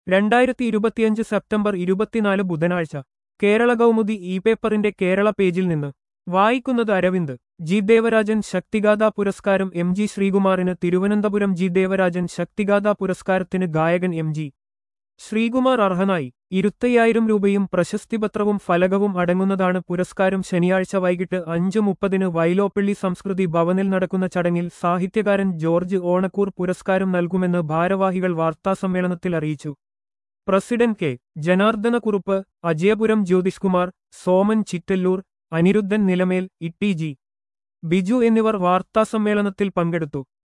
രണ്ടായിരത്തി ഇരുപത്തിയഞ്ച് സെപ്റ്റംബർ ഇരുപത്തിനാല് ബുധനാഴ്ച കേരള കൗമുദി ഇ പേപ്പറിന്റെ കേരള പേജിൽ നിന്ന് വായിക്കുന്നത് അരവിന്ദ് ജി ദേവരാജൻ ശക്തിഗാഥ പുരസ്കാരം എം ജി ശ്രീകുമാറിന് തിരുവനന്തപുരം ജി ദേവരാജൻ ശക്തിഗാഥ പുരസ്കാരത്തിന് ഗായകൻ എം ജി ശ്രീകുമാർ അർഹനായി ഇരുപത്തയ്യായിരം രൂപയും പ്രശസ്തിപത്രവും ഫലകവും അടങ്ങുന്നതാണ് പുരസ്കാരം ശനിയാഴ്ച വൈകിട്ട് അഞ്ച് മുപ്പതിന് വൈലോപ്പള്ളി സംസ്കൃതി ഭവനിൽ നടക്കുന്ന ചടങ്ങിൽ സാഹിത്യകാരൻ ജോർജ് ഓണക്കൂർ പുരസ്കാരം നൽകുമെന്ന് ഭാരവാഹികൾ വാർത്താസമ്മേളനത്തിൽ അറിയിച്ചു president K Janardhanakurup Ajayapuram Jyothishkumar Soman Chittalloor Aniruddhan Nilamel Itti G Biju എന്നിവർ വാർത്താസമ്മേളനത്തിൽ പങ്കെടുത്തു